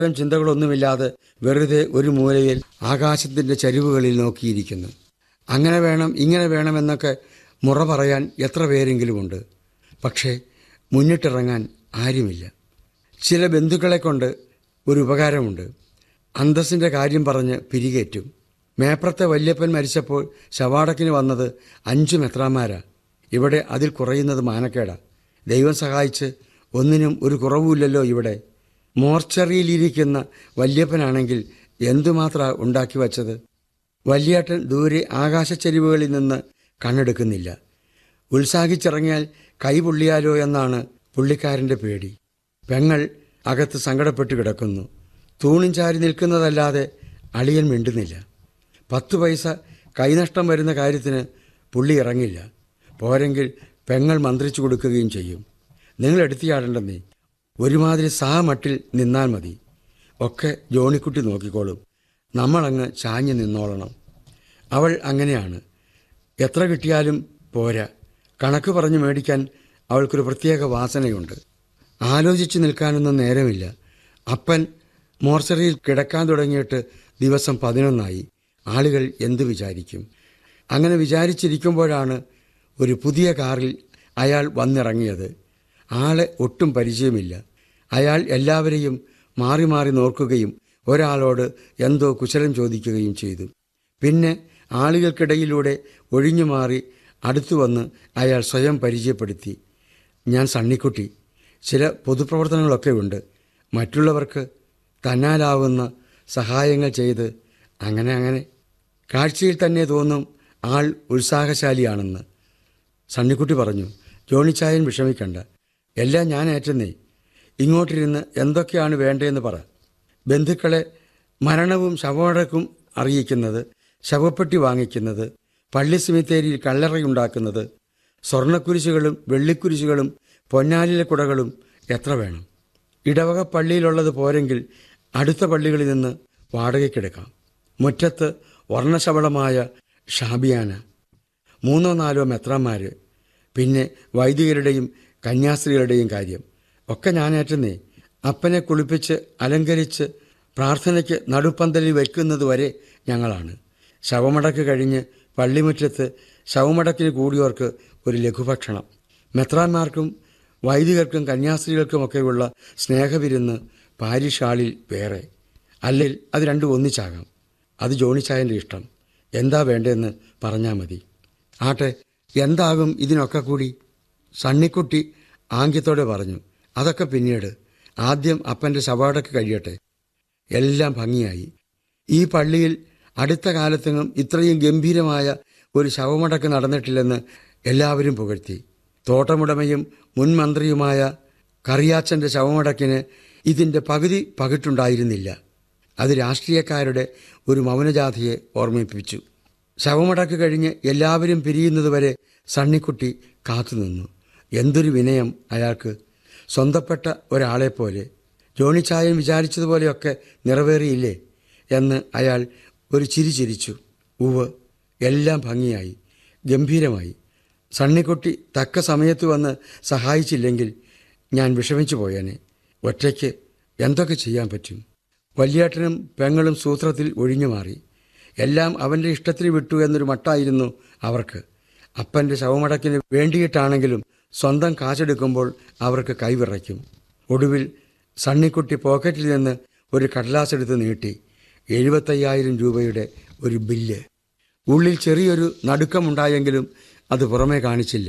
ഇത്തരം ചിന്തകളൊന്നുമില്ലാതെ വെറുതെ ഒരു മൂലയിൽ ആകാശത്തിന്റെ ചരിവുകളിൽ നോക്കിയിരിക്കുന്നു അങ്ങനെ വേണം ഇങ്ങനെ വേണമെന്നൊക്കെ മുറ പറയാൻ എത്ര പേരെങ്കിലുമുണ്ട് പക്ഷേ മുന്നിട്ടിറങ്ങാൻ ആരുമില്ല ചില ബന്ധുക്കളെ കൊണ്ട് ഒരു ഉപകാരമുണ്ട് അന്തസ്സിൻ്റെ കാര്യം പറഞ്ഞ് പിരികേറ്റും മേപ്രത്തെ വല്യപ്പൻ മരിച്ചപ്പോൾ ശവാടക്കിന് വന്നത് അഞ്ചു മെത്രാന്മാരാ ഇവിടെ അതിൽ കുറയുന്നത് മാനക്കേടാ ദൈവം സഹായിച്ച് ഒന്നിനും ഒരു കുറവുമില്ലല്ലോ ഇവിടെ മോർച്ചറിയിലിരിക്കുന്ന വല്യപ്പനാണെങ്കിൽ എന്തുമാത്രം ഉണ്ടാക്കി വച്ചത് വല്യേട്ടൻ ദൂരെ ആകാശച്ചെരിവുകളിൽ നിന്ന് കണ്ണെടുക്കുന്നില്ല ഉത്സാഹിച്ചിറങ്ങിയാൽ കൈ പൊള്ളിയാലോ എന്നാണ് പുള്ളിക്കാരൻ്റെ പേടി പെങ്ങൾ അകത്ത് സങ്കടപ്പെട്ട് കിടക്കുന്നു തൂണും ചാരി നിൽക്കുന്നതല്ലാതെ അളിയൻ മിണ്ടുന്നില്ല പത്തു പൈസ കൈനഷ്ടം വരുന്ന കാര്യത്തിന് പുള്ളി ഇറങ്ങില്ല പോരെങ്കിൽ പെങ്ങൾ മന്ത്രിച്ചു കൊടുക്കുകയും ചെയ്യും നിങ്ങൾ എടുത്തിയാടണ്ടെന്നേ ഒരുമാതിരി സാ മട്ടിൽ നിന്നാൽ മതി ഒക്കെ ജോണിക്കുട്ടി നോക്കിക്കോളും നമ്മളങ്ങ് ചാഞ്ഞു നിന്നോളണം അവൾ അങ്ങനെയാണ് എത്ര കിട്ടിയാലും പോരാ കണക്ക് പറഞ്ഞു മേടിക്കാൻ അവൾക്കൊരു പ്രത്യേക വാസനയുണ്ട് ആലോചിച്ച് നിൽക്കാനൊന്നും നേരമില്ല അപ്പൻ മോർച്ചറിയിൽ കിടക്കാൻ തുടങ്ങിയിട്ട് ദിവസം പതിനൊന്നായി ആളുകൾ എന്തു വിചാരിക്കും അങ്ങനെ വിചാരിച്ചിരിക്കുമ്പോഴാണ് ഒരു പുതിയ കാറിൽ അയാൾ വന്നിറങ്ങിയത് ആളെ ഒട്ടും പരിചയമില്ല അയാൾ എല്ലാവരെയും മാറി മാറി നോക്കുകയും ഒരാളോട് എന്തോ കുശലം ചോദിക്കുകയും ചെയ്തു പിന്നെ ആളുകൾക്കിടയിലൂടെ ഒഴിഞ്ഞു മാറി അടുത്തു വന്ന് അയാൾ സ്വയം പരിചയപ്പെടുത്തി ഞാൻ സണ്ണിക്കുട്ടി ചില പൊതുപ്രവർത്തനങ്ങളൊക്കെ ഉണ്ട് മറ്റുള്ളവർക്ക് തന്നാലാവുന്ന സഹായങ്ങൾ ചെയ്ത് അങ്ങനെ അങ്ങനെ കാഴ്ചയിൽ തന്നെ തോന്നും ആൾ ഉത്സാഹശാലിയാണെന്ന് സണ്ണിക്കുട്ടി പറഞ്ഞു ജോണിച്ചായൻ വിഷമിക്കണ്ട എല്ലാം ഞാൻ ഏറ്റെന്നേ ഇങ്ങോട്ടിരുന്ന് എന്തൊക്കെയാണ് വേണ്ടതെന്ന് പറ ബന്ധുക്കളെ മരണവും ശവമടക്കും അറിയിക്കുന്നത് ശവപ്പെട്ടി വാങ്ങിക്കുന്നത് പള്ളി സിമിത്തേരിയിൽ കല്ലറയുണ്ടാക്കുന്നത് സ്വർണ്ണക്കുരിശുകളും വെള്ളിക്കുരിശുകളും പൊന്നാലിലെ കുടകളും എത്ര വേണം ഇടവക പള്ളിയിലുള്ളത് പോരെങ്കിൽ അടുത്ത പള്ളികളിൽ നിന്ന് വാടകയ്ക്കെടുക്കാം മുറ്റത്ത് വർണ്ണശബളമായ ഷാബിയാന മൂന്നോ നാലോ മെത്രാന്മാർ പിന്നെ വൈദികരുടെയും കന്യാസ്ത്രീകളുടെയും കാര്യം ഒക്കെ ഞാനേറ്റുന്നേ അപ്പനെ കുളിപ്പിച്ച് അലങ്കരിച്ച് പ്രാർത്ഥനയ്ക്ക് നടുപ്പന്തലിൽ വയ്ക്കുന്നത് വരെ ഞങ്ങളാണ് ശവമടക്ക് കഴിഞ്ഞ് പള്ളിമുറ്റത്ത് ശവമടക്കിന് കൂടിയവർക്ക് ഒരു ലഘുഭക്ഷണം മെത്രാന്മാർക്കും വൈദികർക്കും കന്യാസ്ത്രീകൾക്കുമൊക്കെയുള്ള സ്നേഹവിരുന്ന് പാരിഷാളിൽ വേറെ അല്ലെങ്കിൽ അത് രണ്ടും ഒന്നിച്ചാകാം അത് ജോണിച്ചായൻ്റെ ഇഷ്ടം എന്താ വേണ്ടതെന്ന് പറഞ്ഞാൽ മതി ആട്ടെ എന്താകും ഇതിനൊക്കെ കൂടി സണ്ണിക്കുട്ടി ആംഗ്യത്തോടെ പറഞ്ഞു അതൊക്കെ പിന്നീട് ആദ്യം അപ്പൻ്റെ ശവാടക്ക് കഴിയട്ടെ എല്ലാം ഭംഗിയായി ഈ പള്ളിയിൽ അടുത്ത കാലത്തെങ്ങും ഇത്രയും ഗംഭീരമായ ഒരു ശവമടക്ക് നടന്നിട്ടില്ലെന്ന് എല്ലാവരും പുകഴ്ത്തി തോട്ടമുടമയും മുൻ മന്ത്രിയുമായ കറിയാച്ചൻ്റെ ശവമടക്കിന് ഇതിൻ്റെ പകുതി പകിട്ടുണ്ടായിരുന്നില്ല അത് രാഷ്ട്രീയക്കാരുടെ ഒരു മൗനജാഥയെ ഓർമ്മിപ്പിച്ചു ശവമടക്ക് കഴിഞ്ഞ് എല്ലാവരും പിരിയുന്നതുവരെ സണ്ണിക്കുട്ടി കാത്തുനിന്നു എന്തൊരു വിനയം അയാൾക്ക് സ്വന്തപ്പെട്ട ഒരാളെപ്പോലെ ജോണിച്ചായൻ വിചാരിച്ചതുപോലെയൊക്കെ നിറവേറിയില്ലേ എന്ന് അയാൾ ഒരു ചിരി ചിരിച്ചു ഉവ് എല്ലാം ഭംഗിയായി ഗംഭീരമായി സണ്ണിക്കുട്ടി തക്ക സമയത്ത് വന്ന് സഹായിച്ചില്ലെങ്കിൽ ഞാൻ വിഷമിച്ചു പോയേനെ ഒറ്റയ്ക്ക് എന്തൊക്കെ ചെയ്യാൻ പറ്റും വല്യേട്ടനും പെങ്ങളും സൂത്രത്തിൽ ഒഴിഞ്ഞു മാറി എല്ലാം അവൻ്റെ ഇഷ്ടത്തിന് വിട്ടു എന്നൊരു മട്ടായിരുന്നു അവർക്ക് അപ്പൻ്റെ ശവമടക്കിന് വേണ്ടിയിട്ടാണെങ്കിലും സ്വന്തം കാശെടുക്കുമ്പോൾ അവർക്ക് കൈവിറയ്ക്കും ഒടുവിൽ സണ്ണിക്കുട്ടി പോക്കറ്റിൽ നിന്ന് ഒരു കടലാസെടുത്ത് നീട്ടി എഴുപത്തയ്യായിരം രൂപയുടെ ഒരു ബില്ല് ഉള്ളിൽ ചെറിയൊരു നടുക്കമുണ്ടായെങ്കിലും അത് പുറമേ കാണിച്ചില്ല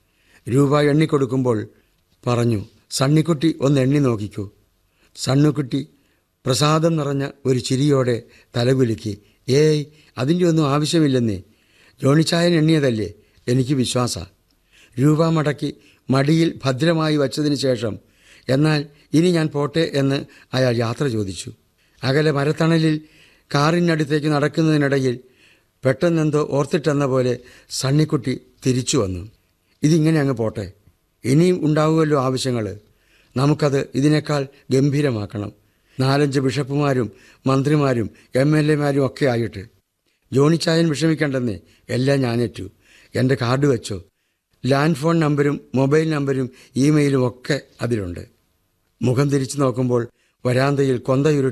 രൂപ എണ്ണിക്കൊടുക്കുമ്പോൾ പറഞ്ഞു സണ്ണിക്കുട്ടി ഒന്ന് എണ്ണി നോക്കിക്കൂ സണ്ണുക്കുട്ടി പ്രസാദം നിറഞ്ഞ ഒരു ചിരിയോടെ തലകുലുക്കി ഏയ് അതിൻ്റെ ഒന്നും ആവശ്യമില്ലെന്നേ ജോണിച്ചായൻ എണ്ണിയതല്ലേ എനിക്ക് വിശ്വാസ രൂപ മടക്കി മടിയിൽ ഭദ്രമായി വച്ചതിന് ശേഷം എന്നാൽ ഇനി ഞാൻ പോട്ടെ എന്ന് അയാൾ യാത്ര ചോദിച്ചു അകലെ മരത്തണലിൽ കാറിനടുത്തേക്ക് നടക്കുന്നതിനിടയിൽ പെട്ടെന്നെന്തോ ഓർത്തിട്ടെന്ന പോലെ സണ്ണിക്കുട്ടി തിരിച്ചു വന്നു ഇതിങ്ങനെ അങ്ങ് പോട്ടെ ഇനിയും ഉണ്ടാവുമല്ലോ ആവശ്യങ്ങൾ നമുക്കത് ഇതിനേക്കാൾ ഗംഭീരമാക്കണം നാലഞ്ച് ബിഷപ്പുമാരും മന്ത്രിമാരും എം എൽ എമാരും ഒക്കെ ആയിട്ട് ജോണിച്ചായൻ വിഷമിക്കേണ്ടെന്നേ എല്ലാം ഞാനേറ്റു എൻ്റെ കാർഡ് വെച്ചോ ലാൻഡ് ഫോൺ നമ്പരും മൊബൈൽ നമ്പരും ഇമെയിലും ഒക്കെ അതിലുണ്ട് മുഖം തിരിച്ചു നോക്കുമ്പോൾ വരാന്തയിൽ കൊന്തയുരുട്ടി